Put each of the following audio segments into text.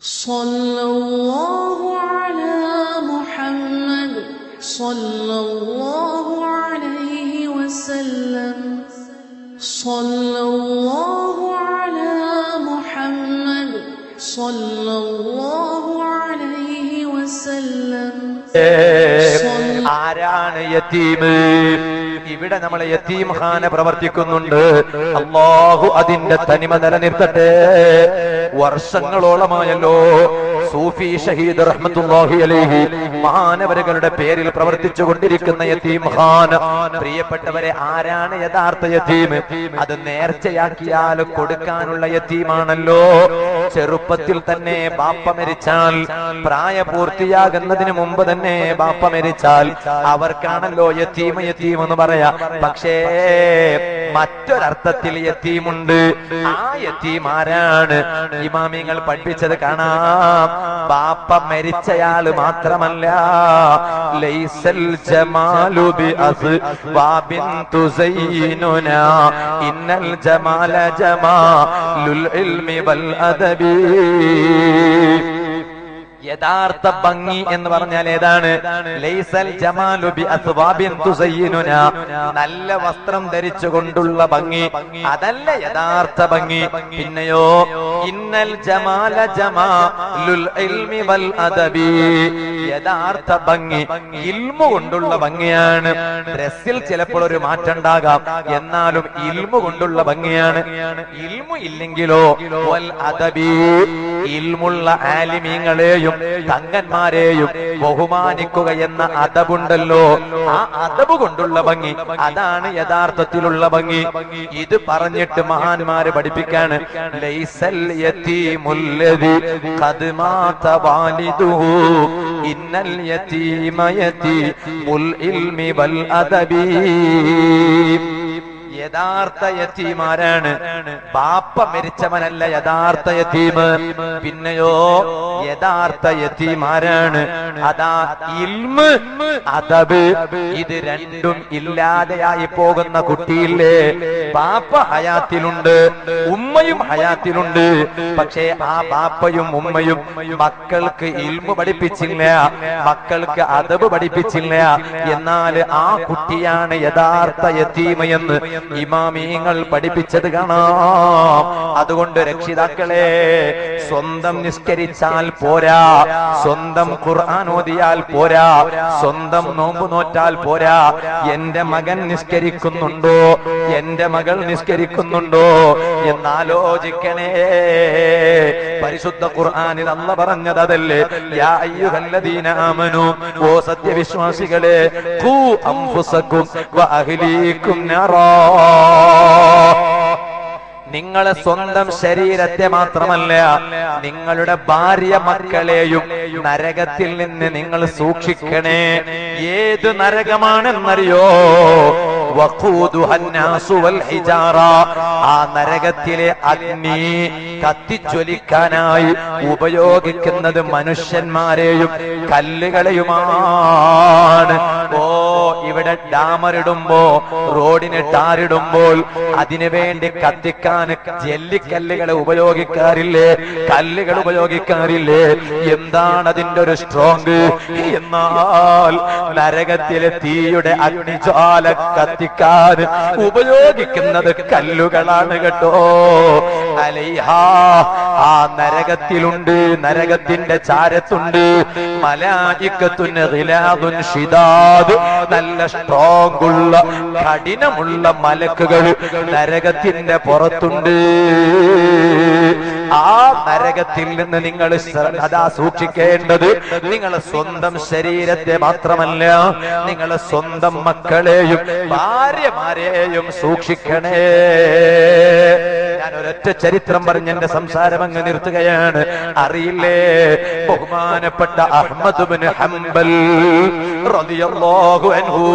صلى الله على محمد صلى الله عليه وسلم صلى الله على محمد صلى الله عليه وسلم ആരാണ് യത്തീമ് ഇവിടെ നമ്മൾ യത്തീം ഖാന പ്രവർത്തിക്കുന്നുണ്ട് അള്ളാഹു അതിന്റെ തനിമ നിലനിർത്തട്ടെ വർഷങ്ങളോളമായല്ലോ സൂഫി ഷഹീദ് റഹ്മത്തുല്ലാഹി അലൈഹി മഹാനവരുകളുടെ പേരിൽ പ്രവർത്തിച്ചു കൊണ്ടിരിക്കുന്ന യത്തീം ഖാൻ പ്രിയപ്പെട്ടവരെ ആരാണ് യഥാർത്ഥ യത്തീം അത് നേർച്ചയാക്കിയാൽ കൊടുക്കാനുള്ള യത്തീമാണല്ലോ ചെറുപ്പത്തിൽ തന്നെ ബാപ്പ മരിച്ചാൽ പ്രായപൂർത്തിയാകുന്നതിന് മുമ്പ് തന്നെ ബാപ്പ മരിച്ചാൽ അവർക്കാണല്ലോ യത്തീമ യത്തീം എന്ന് പറയാ പക്ഷേ മറ്റൊരർത്ഥത്തിൽ യത്തീമുണ്ട് ആ യത്തീം ആരാണ് ഇമാമിങ്ങൾ പഠിപ്പിച്ചത് കാണാം ബാപ്പ മരിച്ചയാള് മാത്രമല്ല ലൈസൽ ജമാലു ബി അസ്വാബിൻ തുസയ്യിനുനാ ഇന്നൽ ജമാല ജമാലുൽ ഇൽമി വൽ അദബി യഥാർത്ഥ ഭംഗി എന്ന് പറഞ്ഞാൽ ഏതാണ് ലൈസൽ ജമാലു ബി അസ്വാബിൻ തുസയ്യിനുന നല്ല വസ്ത്രം ധരിച്ചുകൊണ്ടുള്ള ഭംഗി അതല്ല യഥാർത്ഥ ഭംഗി പിന്നെയോ ഇന്നൽ ജമാല ജമാലുൽ ഇൽമി വൽ അദബി യഥാർത്ഥ ഭംഗി ഇൽമു കൊണ്ടുള്ള ഭംഗിയാണ് ഡ്രസ്സിൽ ചിലപ്പോൾ ഒരു മാറ്റം ഉണ്ടാകാം എന്നാലും ഇൽമു കൊണ്ടുള്ള ഭംഗിയാണ് ഇൽമു ഇല്ലെങ്കിലോ വൽ അദബി ഇൽമുള്ള ആലിമീങ്ങളെയും തങ്ങന്മാരെയും ബഹുമാനിക്കുക എന്ന അദബുണ്ടല്ലോ ആ അദബ് കൊണ്ടുള്ള ഭംഗി അതാണ് യഥാർത്ഥത്തിലുള്ള ഭംഗി ഇത് പറഞ്ഞിട്ട് മഹാന്മാര് പഠിപ്പിക്കാണ് ലൈസൽ യതീമുല്ലദി ഖദ് മാത വാലിദുഹു ഇന്നൽ യതീമ യതീമുൽ ഇൽമി വൽ അദബി യഥാർത്ഥ യത്തീമാരാണ് ബാപ്പ മരിച്ചവനല്ല യഥാർത്ഥ യത്തീമ് പിന്നെയോ യഥാർത്ഥ യത്തീമാരാണ് അതാ ഇൽമ് അതബ് ഇത് രണ്ടും ഇല്ലാതെയായി പോകുന്ന കുട്ടിയില്ലേ ബാപ്പ ഹയാത്തിലുണ്ട് ഉമ്മയും ഹയാത്തിലുണ്ട് പക്ഷേ ആ ബാപ്പയും ഉമ്മയും മക്കൾക്ക് ഇൽമു പഠിപ്പിച്ചില്ല മക്കൾക്ക് അതബ് പഠിപ്പിച്ചില്ല എന്നാൽ ആ കുട്ടിയാണ് യഥാർത്ഥ യത്തീമ എന്ന് ഇമാമീങ്ങൾ പഠിപ്പിച്ചത് കാണാം അതുകൊണ്ട് രക്ഷിതാക്കളെ സ്വന്തം നിസ്കരിച്ചാൽ പോരാ സ്വന്തം ഖുർആൻ ഓതിയാൽ പോരാ സ്വന്തം നോമ്പ് നോറ്റാൽ പോരാ എന്റെ മകൻ നിസ്കരിക്കുന്നുണ്ടോ എന്റെ മകൾ നിസ്കരിക്കുന്നുണ്ടോ എന്നാലോചിക്കണേ പരിശുദ്ധ ഖുർആനിൽ അല്ല പറഞ്ഞത് അതല്ലേ യാ അയ്യുഹല്ലദീന ആമനു ഓ സത്യവിശ്വാസികളെ ഖൂ അൻഫുസകും വ അഹ്ലീകും നറാ നിങ്ങളെ സ്വന്തം ശരീരത്തെ മാത്രമല്ല നിങ്ങളുടെ ഭാര്യ മക്കളെയും നരകത്തിൽ നിന്ന് നിങ്ങൾ സൂക്ഷിക്കണേ ഏത് നരകമാണെന്നറിയോ വഖൂദുഹന്നാസു വൽ ഹിജാറ. ആ നരകത്തിലെ അഗ്നി കത്തിജ്വലിക്കാനായി ഉപയോഗിക്കുന്നത് മനുഷ്യന്മാരെയും കല്ലുകളെയുമാണ് ഓ ഇവിടെ ഡാമറിടുമ്പോ റോഡിന് ടാറിടുമ്പോൾ അതിനു വേണ്ടി കത്തിക്കാൻ ജല്ലിക്കല്ലുകളെ ഉപയോഗിക്കാറില്ലേ കല്ലുകൾ ഉപയോഗിക്കാറില്ലേ എന്താണ് അതിന്റെ ഒരു സ്ട്രോങ് എന്നാൽ നരകത്തിലെ തീയുടെ അഗ്നിജ്വാല കത്തിക്കാൻ ഉപയോഗിക്കുന്നത് കല്ലുകളാണ് കേട്ടോ അലൈഹാ ആ നരകത്തിലുണ്ട് നരകത്തിന്റെ ചാരത്തുണ്ട് മലായിക്കത്തുന് ഖിലാദുൻ ഷിദാദ് നല്ല സ്ട്രോങ് ഉള്ള കഠിനമുള്ള മലക്കുകൾ നരകത്തിന്റെ പുറത്തുണ്ട് ആ നരകത്തിൽ നിന്ന് നിങ്ങൾ ശ്ര- അതാ സൂക്ഷിക്കേണ്ടത് നിങ്ങളെ സ്വന്തം ശരീരത്തെ മാത്രമല്ല നിങ്ങളെ സ്വന്തം മക്കളെയും ഭാര്യമാരെയും സൂക്ഷിക്കണേ ഞാൻ ഒരൊറ്റ ചരിത്രം പറഞ്ഞ് എന്റെ സംസാരം അങ്ങ് നിർത്തുകയാണ് അറിയില്ലേ ബഹുമാനപ്പെട്ട അഹ്മദ് ബിൻ ഹംബൽ റളിയല്ലാഹു അൻഹു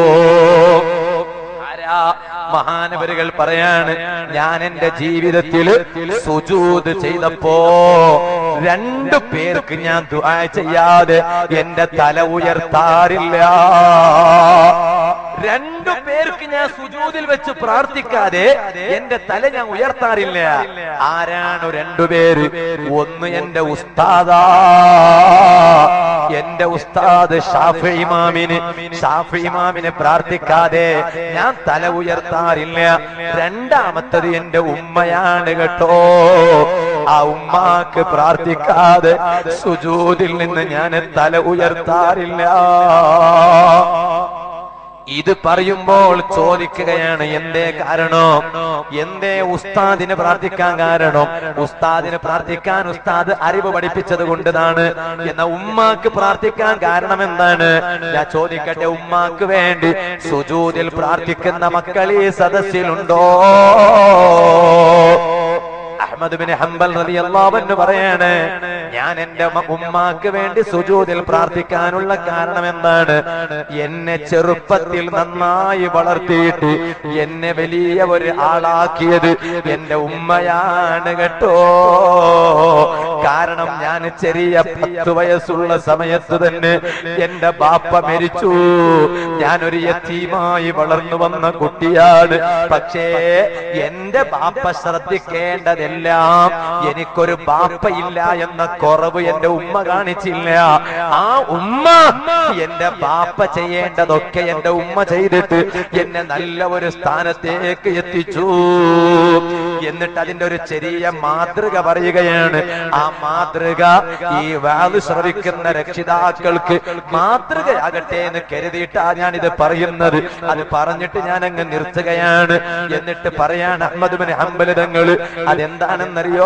ആരാ? മഹാനവരുകൾ പറയാണ് ഞാൻ എന്റെ ജീവിതത്തിൽ സുജൂത് ചെയ്തപ്പോ രണ്ടു പേർക്ക് ഞാൻ ദുആ ചെയ്യാതെ എന്റെ തല ഉയർത്താറില്ല രണ്ടു പേർക്ക് ഞാൻ സുജൂതിൽ വെച്ച് പ്രാർത്ഥിക്കാതെ എന്റെ തല ഞാൻ ഉയർത്താറില്ല ആരാണ് രണ്ടുപേര് ഒന്ന് എന്റെ ഉസ്താദാ എന്റെ ഉസ്താദ് ഷാഫി ഇമാമിന് ഷാഫി ഇമാമിനെ പ്രാർത്ഥിക്കാതെ ഞാൻ തല ഉയർത്താറില്ല രണ്ടാമത്തത് എന്റെ ഉമ്മയാണ് കേട്ടോ ആ ഉമ്മാക്ക് പ്രാർത്ഥിക്കാതെ സുജൂതിൽ നിന്ന് ഞാൻ തല ഉയർത്താറില്ല ഇത് പറയുമ്പോൾ ചോദിക്കുകയാണ് എന്തേ കാരണം എന്തേ ഉസ്താദിന് പ്രാർത്ഥിക്കാൻ കാരണം ഉസ്താദിന് പ്രാർത്ഥിക്കാൻ ഉസ്താദ് അറിവ് പഠിപ്പിച്ചത് കൊണ്ടതാണ് എന്ന ഉമ്മാക്ക് പ്രാർത്ഥിക്കാൻ കാരണം എന്താണ് ഞാൻ ചോദിക്കട്ടെ ഉമ്മാക്ക് വേണ്ടി സുജൂതിൽ പ്രാർത്ഥിക്കുന്ന മക്കൾ ഈ സദസ്സിലുണ്ടോ അഹമ്മദ് ബിൻ ഹംബൽ റളിയല്ലാഹു അൻഹു പറയാണ് ഞാൻ എന്റെ മ- ഉമ്മാക്ക് വേണ്ടി സുജൂദിൽ പ്രാർത്ഥിക്കാനുള്ള കാരണം എന്താണ് എന്നെ ചെറുപ്പത്തിൽ നന്നായി വളർത്തിയിട്ട് എന്നെ വലിയ ഒരു ആളാക്കിയത് എന്റെ ഉമ്മയാണ് കേട്ടോ കാരണം ഞാൻ ചെറിയ പത്ത് വയസ്സുള്ള സമയത്ത് തന്നെ എന്റെ ബാപ്പ മരിച്ചു ഞാനൊരു യത്തീമായി വളർന്നു വന്ന കുട്ടിയാണ് പക്ഷേ എന്റെ ബാപ്പ ശ്രദ്ധിക്കേണ്ടതെല്ലാം എനിക്കൊരു ബാപ്പയില്ല എന്ന കുറവ് എന്റെ ഉമ്മ കാണിച്ചില്ല ആ ഉമ്മ എന്റെ ബാപ്പ ചെയ്യേണ്ടതൊക്കെ എന്റെ ഉമ്മ ചെയ്തിട്ട് എന്നെ നല്ല ഒരു സ്ഥാനത്തേക്ക് എത്തിച്ചു എന്നിട്ട് അതിന്റെ ഒരു ചെറിയ മാതൃക പറയുകയാണ് ആ മാതൃക ഈ വാല് ശ്രവിക്കുന്ന രക്ഷിതാക്കൾക്ക് മാതൃകയാകട്ടെ എന്ന് കരുതിയിട്ടാ ഞാൻ ഇത് പറയുന്നത് അത് പറഞ്ഞിട്ട് ഞാൻ അങ്ങ് നിർത്തുകയാണ് എന്നിട്ട് പറയാണ് അഹമ്മദ് ബിൻ ഹംബലിതങ്ങള് അതെന്താണെന്നറിയോ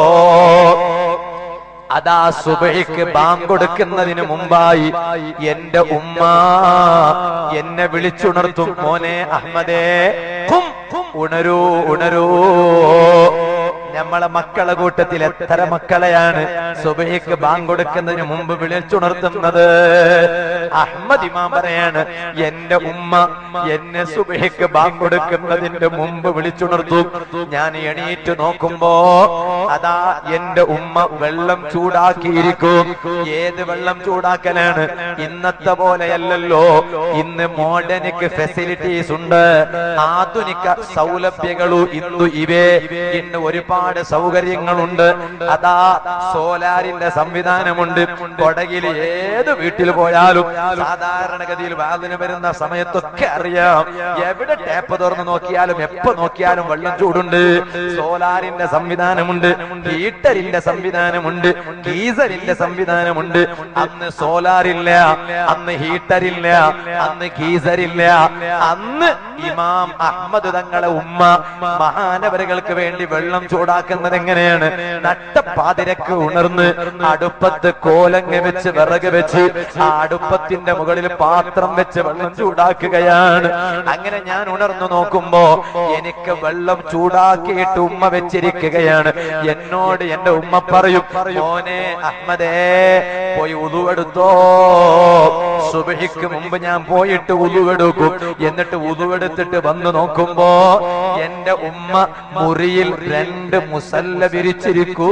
അതാ സുബഹിക്ക് ബാങ്ക് കൊടുക്കുന്നതിന് മുമ്പായി എന്റെ ഉമ്മ എന്നെ വിളിച്ചുണർത്തും മോനെ അഹമ്മദേ ഖും, ഖും, ഉണരൂ ഉണരൂ നമ്മളെ മക്കളെ കൂട്ടത്തിൽ എത്ര മക്കളെയാണ് സുബഹിക്ക് ബാങ്ക് കൊടുക്കുന്നതിന് മുമ്പ് വിളിച്ചുണർത്തുന്നത് അഹമ്മദ് ഇമാം പറയാണ് എന്റെ ഉമ്മ എന്നെ സുബഹിക്ക് ബാങ്ക് കൊടുക്കുന്നതിന്റെ മുമ്പ് വിളിച്ചുണർത്തും ഞാൻ എണീറ്റ് നോക്കുമ്പോ അതാ എന്റെ ഉമ്മ വെള്ളം ചൂടാക്കിയിരിക്കും ഏത് വെള്ളം ചൂടാക്കലാണ് ഇന്നത്തെ പോലെയല്ലല്ലോ ഇന്ന് മോഡനിക് ഫെസിലിറ്റീസ് ഉണ്ട് ആധുനിക സൗലഭ്യങ്ങളും ഇന്നു ഇവേ ഇന്ന് ഒരുപാട് സൗകര്യങ്ങളുണ്ട് അതാ സോലാറിന്റെ സംവിധാനമുണ്ട് കൊടകിൽ ഏത് വീട്ടിൽ പോയാലും സാധാരണഗതിയിൽ വാതിന് വരുന്ന സമയത്തൊക്കെ അറിയാം എവിടെ ടാപ്പ് തുറന്ന് നോക്കിയാലും എപ്പോ നോക്കിയാലും വെള്ളം ചൂടുണ്ട് സോലാറിന്റെ സംവിധാനമുണ്ട് ഹീറ്ററിന്റെ സംവിധാനമുണ്ട് ഗീസറിന്റെ സംവിധാനമുണ്ട് അന്ന് സോലാറില്ല അന്ന് ഹീറ്ററില്ല അന്ന് ഗീസറില്ല അന്ന് ഇമാം അഹമ്മദ് തങ്ങളെ ഉമ്മ മഹാനവരുകൾക്ക് വേണ്ടി വെള്ളം ചൂടാക്കുന്നത് എങ്ങനെയാണ് നട്ടപ്പാതിരക്ക് ഉണർന്ന് അടുപ്പത്ത് കോലങ്ങ വെച്ച് വിറക് വെച്ച് ആ അടുപ്പത്തിന്റെ മുകളിൽ പാത്രം വെച്ച് വെള്ളം ചൂടാക്കുകയാണ് അങ്ങനെ ഞാൻ ഉണർന്നു നോക്കുമ്പോ എനിക്ക് വെള്ളം ചൂടാക്കിയിട്ട് ഉമ്മ വെച്ചിരിക്കുകയാണ് എന്നോട് എന്റെ ഉമ്മ പറയും മോനെ അഹമ്മദേ പോയി ഉതുവെടുത്തോ സുബഹിക്ക് മുമ്പ് ഞാൻ പോയിട്ട് ഉതുവെടുക്കും എന്നിട്ട് ഉതുവെടുത്തിട്ട് വന്നു നോക്കുമ്പോ എന്റെ ഉമ്മ മുറിയിൽ രണ്ട് മുസല്ല വിരിച്ചിരിക്കൂ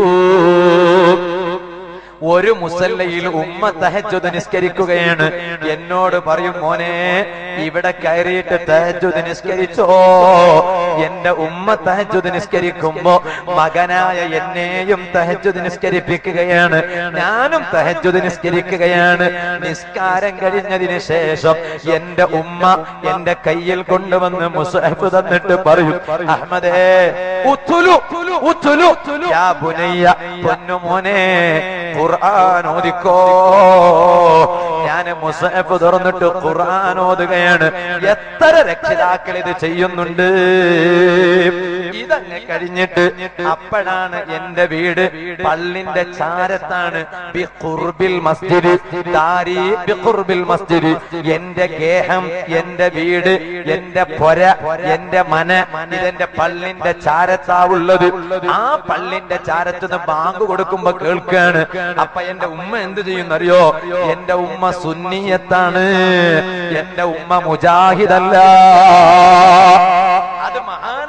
ഒരു മുസല്ലയിൽ ഉമ്മ തഹജുദ് നിസ്കരിക്കുകയാണ് എന്നോട് പറയും മോനെ ഇവിടെ കയറിയിട്ട് തഹജുദ് നിസ്കരിച്ചോ എന്റെ ഉമ്മ തഹജുദ് നിസ്കരിക്കുമ്പോ മകനായ എന്നെയും തഹജുദ് നിസ്കരിപ്പിക്കുകയാണ് ഞാനും തഹജുദ് നിസ്കരിക്കുകയാണ് നിസ്കാരം കഴിഞ്ഞതിന് ശേഷം എന്റെ ഉമ്മ എന്റെ കയ്യിൽ കൊണ്ടുവന്ന് മുസഹഫ് തന്നിട്ട് പറയും അഹമ്മദേ ഉത്തുലു ഉത്തുലു യാ ബുനയ്യ പൊന്നു മോനെ ഖുർആൻ ഓദിക്കോ ഞാൻ മുസഹഫ് തുറന്നിട്ട് ഖുർആൻ ഓതുകയാണ് എത്ര രക്ഷിതാക്കൾ ഇത് ചെയ്യുന്നുണ്ട് ഇതങ്ങ് കഴിഞ്ഞിട്ട് അപ്പോഴാണ് എന്റെ വീട് പള്ളിന്റെ ചാരത്താണ് ബി ഖുർബിൽ മസ്ജിദ് ദാരി ബി ഖുർബിൽ മസ്ജിദ് എന്റെ ഗേഹം എന്റെ വീട് എന്റെ പൊര എന്റെ മന ഇതെന്റെ പള്ളിന്റെ ചാരത്താവുള്ളത് ആ പള്ളിന്റെ ചാരത്തുനിന്ന് ബാങ്ക് കൊടുക്കുമ്പോ കേൾക്കാണ് അപ്പൊ എന്റെ ഉമ്മ എന്ത് ചെയ്യുന്നറിയോ എന്റെ ഉമ്മ സുന്നിയത്താണ് എന്റെ ഉമ്മ മുജാഹിദല്ല അത് മഹാനവരുകൾ ആ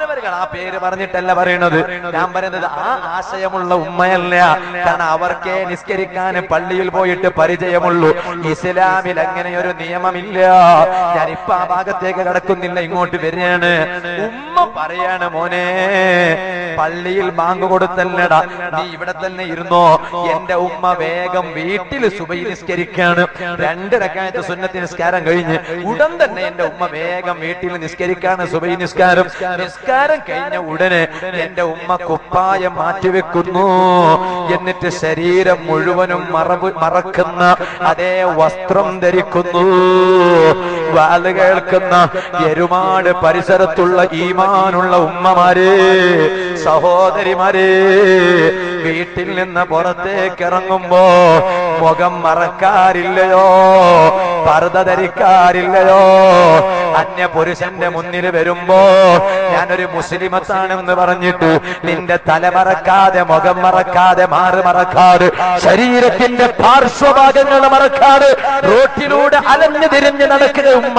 പേര് പറഞ്ഞിട്ടല്ല പറയുന്നത് ഞാൻ പറയുന്നത് ആ ആശയമുള്ള ഉമ്മയല്ല കാരണം അവർക്കേ നിസ്കരിക്കാൻ പള്ളിയിൽ പോയിട്ട് പരിചയമുള്ളൂ ഇസ്ലാമിൽ അങ്ങനെ ഒരു നിയമമില്ല ഞാൻ ഇപ്പൊ ആ ഭാഗത്തേക്ക് കടക്കുന്നില്ല ഇങ്ങോട്ട് വരികയാണ് ഉമ്മ പറയാണ് മോനെ പള്ളിയിൽ ബാങ്ക് കൊടുത്തല്ലടാ നീ ഇവിടെ തന്നെ ഇരുന്നോ എന്റെ ഉമ്മ വേഗം വീട്ടിൽ സുബൈ നിസ്കരിക്കാണ് രണ്ട് രക്കായത്ത് സുന്നത്തി നിസ്കാരം കഴിഞ്ഞ് ഉടൻ തന്നെ എന്റെ ഉമ്മ വേഗം വീട്ടിൽ നിസ്കരിക്കാണ് സുബൈ നിസ്കാരം നിസ്കാരം കഴിഞ്ഞ ഉടനെ എന്റെ ഉമ്മ കുപ്പായം മാറ്റിവെക്കുന്നു എന്നിട്ട് ശരീരം മുഴുവനും മറവ് മറക്കുന്ന അതേ വസ്ത്രം ധരിക്കുന്നു വാല് കേൾക്കുന്ന എരുമാട് പരിസരത്തുള്ള ഈമാനുള്ള ഉമ്മമാരെ സഹോദരിമാരെ വീട്ടിൽ നിന്ന് പുറത്തേക്ക് ഇറങ്ങുമ്പോ മുഖം മറക്കാറില്ലയോ പർദ്ദ ധരിക്കാറില്ലയോ അന്യ പുരുഷന്റെ മുന്നിൽ വരുമ്പോ ഞാനൊരു മുസ്ലിമത്താണെന്ന് പറഞ്ഞിട്ട് നിന്റെ തല മറക്കാതെ മുഖം മറക്കാതെ മാറ് മറക്കാതെ ശരീരത്തിന്റെ പാർശ്വഭാഗങ്ങൾ മറക്കാതെ റോട്ടിലൂടെ അലഞ്ഞു തിരിഞ്ഞ് നടക്കുക ഉമ്മ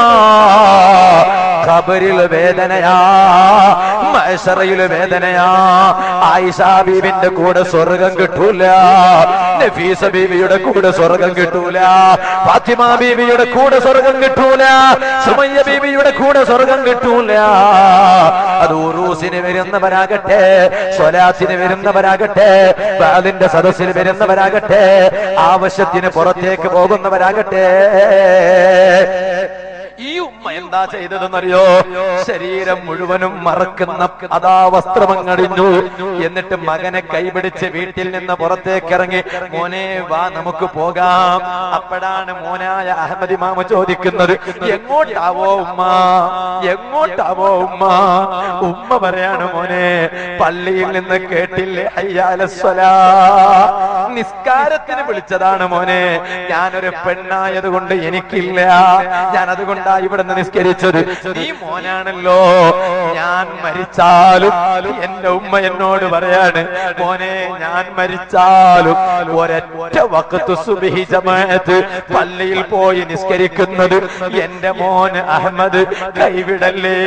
ഖബറിൽ വേദനയാ മൈസറയിൽ വേദനയാ ആയിഷ ബീവിന്റെ കൂടെ സ്വർഗം കിട്ടൂല നഫീസ ബീവിയുടെ കൂടെ സ്വർഗം കിട്ടൂല ഫാത്തിമ ബീവിയുടെ കൂടെ സ്വർഗം കിട്ടൂല സുമയ്യ ബീവിയുടെ കൂടെ സ്വർഗം കിട്ടൂല അത് ഉറൂസിന് വരുന്നവരാകട്ടെ സ്വലാത്തിന് വരുന്നവരാകട്ടെ ബാലിന്റെ സദസ്സിൽ വരുന്നവരാകട്ടെ ആവശ്യത്തിന് പുറത്തേക്ക് പോകുന്നവരാകട്ടെ ഈ ഉമ്മ എന്താ ചെയ്തതെന്നറിയോ ശരീരം മുഴുവനും മറക്കുന്ന അതാ വസ്ത്രമങ്ങടിഞ്ഞു എന്നിട്ട് മകനെ കൈപിടിച്ച് വീട്ടിൽ നിന്ന് പുറത്തേക്ക് ഇറങ്ങി മോനെ വാ നമുക്ക് പോകാം അപ്പോഴാണ് മോനായ അഹമ്മദ് മാമ ചോദിക്കുന്നത് എങ്ങോട്ടാവോ ഉമ്മ എങ്ങോട്ടാവോ ഉമ്മ ഉമ്മ പറയാണ് മോനെ പള്ളിയിൽ നിന്ന് കേട്ടില്ലേ അയ്യാലസ്വലാ നിസ്കാരത്തിന് വിളിച്ചതാണ് മോനെ ഞാനൊരു പെണ്ണായത് കൊണ്ട് എനിക്കില്ല ഞാൻ അതുകൊണ്ടാ ഇവിടുന്ന് നിസ്കരിച്ചത് നീ മോനാണല്ലോ ഞാൻ മരിച്ചാലും എന്റെ ഉമ്മ എന്നോട് പറയാണ് മോനെ ഞാൻ മരിച്ചാലും ഒരൊറ്റ വക്കത്ത് സുബിഹി ജമാഅത്ത് പള്ളിയിൽ പോയി നിസ്കരിക്കുന്നത് എന്റെ മോൻ അഹമ്മദ് കൈവിടല്ലേ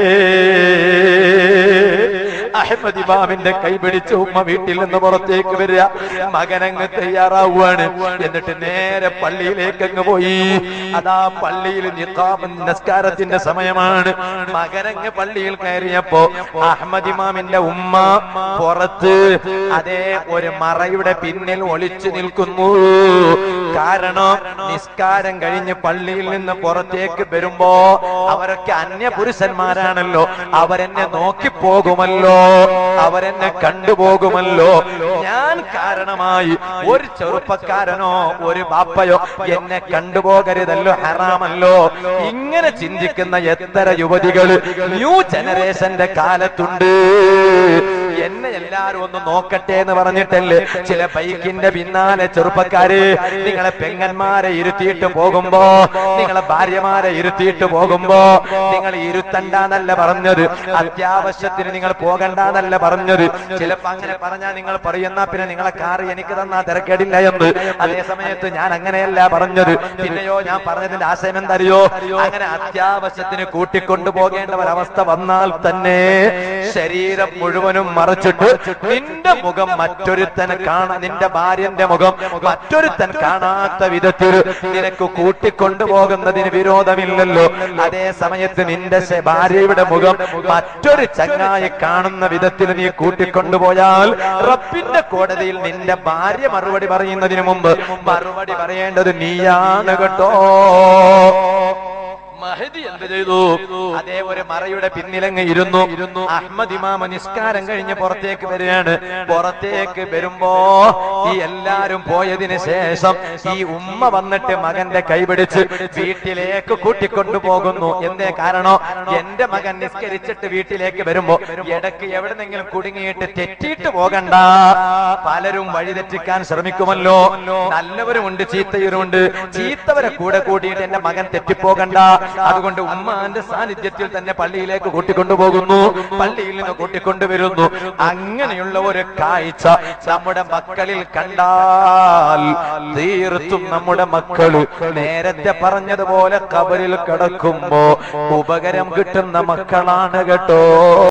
അഹമ്മദ് ഇമാമിന്റെ കൈ പിടിച്ച് ഉമ്മ വീട്ടിൽ നിന്ന് പുറത്തേക്ക് വരിക മകനങ്ങ് തയ്യാറാവുകയാണ് എന്നിട്ട് നേരെ പള്ളിയിലേക്ക് അങ്ങ് പോയി അതാ പള്ളിയിൽ നിക്കാമ നിസ്കാരത്തിന്റെ സമയമാണ് മകനങ്ങ് പള്ളിയിൽ കയറിയപ്പോ അഹമ്മദ് ഇമാമിന്റെ ഉമ്മ പുറത്ത് അതേ ഒരു മറയുടെ പിന്നിൽ ഒളിച്ചു നിൽക്കുന്നു കാരണം നിസ്കാരം കഴിഞ്ഞ് പള്ളിയിൽ നിന്ന് പുറത്തേക്ക് വരുമ്പോ അവരൊക്കെ അന്യ പുരുഷന്മാരാണല്ലോ അവരെന്നെ നോക്കി പോകുമല്ലോ അവരെന്നെ കണ്ടുപോകുമല്ലോ ഞാൻ കാരണമായി ഒരു ചെറുപ്പക്കാരനോ ഒരു ബാപ്പയോ എന്നെ കണ്ടുപോകരുതല്ലോ ഹറാമല്ലോ ഇങ്ങനെ ചിന്തിക്കുന്ന എത്ര യുവതികൾ ന്യൂ ജനറേഷന്റെ കാലത്തുണ്ട് എന്നെ എല്ലാരും ഒന്ന് നോക്കട്ടെ എന്ന് പറഞ്ഞിട്ടല്ലേ ചില ബൈക്കിന്റെ പിന്നാലെ ചെറുപ്പക്കാര് നിങ്ങളെ പെങ്ങന്മാരെ ഇരുത്തിയിട്ട് പോകുമ്പോ നിങ്ങളെ ഭാര്യമാരെ ഇരുത്തിയിട്ട് പോകുമ്പോ നിങ്ങൾ ഇരുത്തണ്ടെന്നല്ല പറഞ്ഞത് അത്യാവശ്യത്തിന് നിങ്ങൾ പോകണ്ടെന്നല്ല പറഞ്ഞത് ചിലപ്പോ അങ്ങനെ പറഞ്ഞാൽ നിങ്ങൾ പറയുന്ന പിന്നെ നിങ്ങളെ കാറ് എനിക്ക് തന്നാ തിരക്കേടില്ല എന്ന് അതേ സമയത്ത് ഞാൻ അങ്ങനെയല്ല പറഞ്ഞത് പിന്നെയോ ഞാൻ പറഞ്ഞതിന്റെ ആശയം എന്തറിയോ അങ്ങനെ അത്യാവശ്യത്തിന് കൂട്ടിക്കൊണ്ടു പോകേണ്ട ഒരവസ്ഥ വന്നാൽ തന്നെ ശരീരം മുഴുവനും മറച്ചിട്ട് നിന്റെ മുഖം മറ്റൊരുത്തൻ കാണാ നിന്റെ ഭാര്യന്റെ മുഖം മറ്റൊരുത്തൻ കാണാത്ത വിധത്തിൽ നിനക്ക് കൂട്ടിക്കൊണ്ടുപോകുന്നതിന് വിരോധമില്ലല്ലോ അതേ സമയത്ത് നിന്റെ ശ- ഭാര്യയുടെ മുഖം മറ്റൊരു ചങ്ങായി കാണുന്ന വിധത്തിൽ നീ കൂട്ടിക്കൊണ്ടുപോയാൽ റബ്ബിന്റെ കോടതിയിൽ നിന്റെ ഭാര്യ മറുപടി പറയുന്നതിന് മുമ്പ് മറുപടി പറയേണ്ടത് നീയാണ് കേട്ടോ മഹദി എന്ത് ചെയ്തു അതേ ഒരു മറയുടെ പിന്നിലങ്ങ് ഇരുന്നു അഹമ്മദ് ഇമാമ നിസ്കാരം കഴിഞ്ഞ് പുറത്തേക്ക് വരികയാണ് പുറത്തേക്ക് വരുമ്പോ ഈ എല്ലാരും പോയതിന് ശേഷം ഈ ഉമ്മ വന്നിട്ട് മകന്റെ കൈപിടിച്ച് വീട്ടിലേക്ക് കൂട്ടിക്കൊണ്ടു പോകുന്നു എന്തേ കാരണം എന്റെ മകൻ നിസ്കരിച്ചിട്ട് വീട്ടിലേക്ക് വരുമ്പോ ഇടയ്ക്ക് എവിടെന്നെങ്കിലും കുടുങ്ങിയിട്ട് തെറ്റിയിട്ട് പോകണ്ട പലരും വഴിതെറ്റിക്കാൻ ശ്രമിക്കുമല്ലോ നല്ലവരുമുണ്ട് ചീത്തയവരുമുണ്ട് ചീത്തവരെ കൂടെ കൂട്ടിയിട്ട് എന്റെ മകൻ തെറ്റിപ്പോകണ്ട അതുകൊണ്ട് ഉമ്മാന്റെ സാന്നിധ്യത്തിൽ തന്നെ പള്ളിയിലേക്ക് കൂട്ടിക്കൊണ്ടുപോകുന്നു പള്ളിയിൽ നിന്ന് കൂട്ടിക്കൊണ്ടുവരുന്നു അങ്ങനെയുള്ള ഒരു കാഴ്ച നമ്മുടെ മക്കളിൽ കണ്ടാൽ തീർത്തും നമ്മുടെ മക്കള് നേരത്തെ പറഞ്ഞതുപോലെ കബറിൽ കിടക്കുമ്പോ ഉപകരം കിട്ടുന്ന മക്കളാണ് കേട്ടോ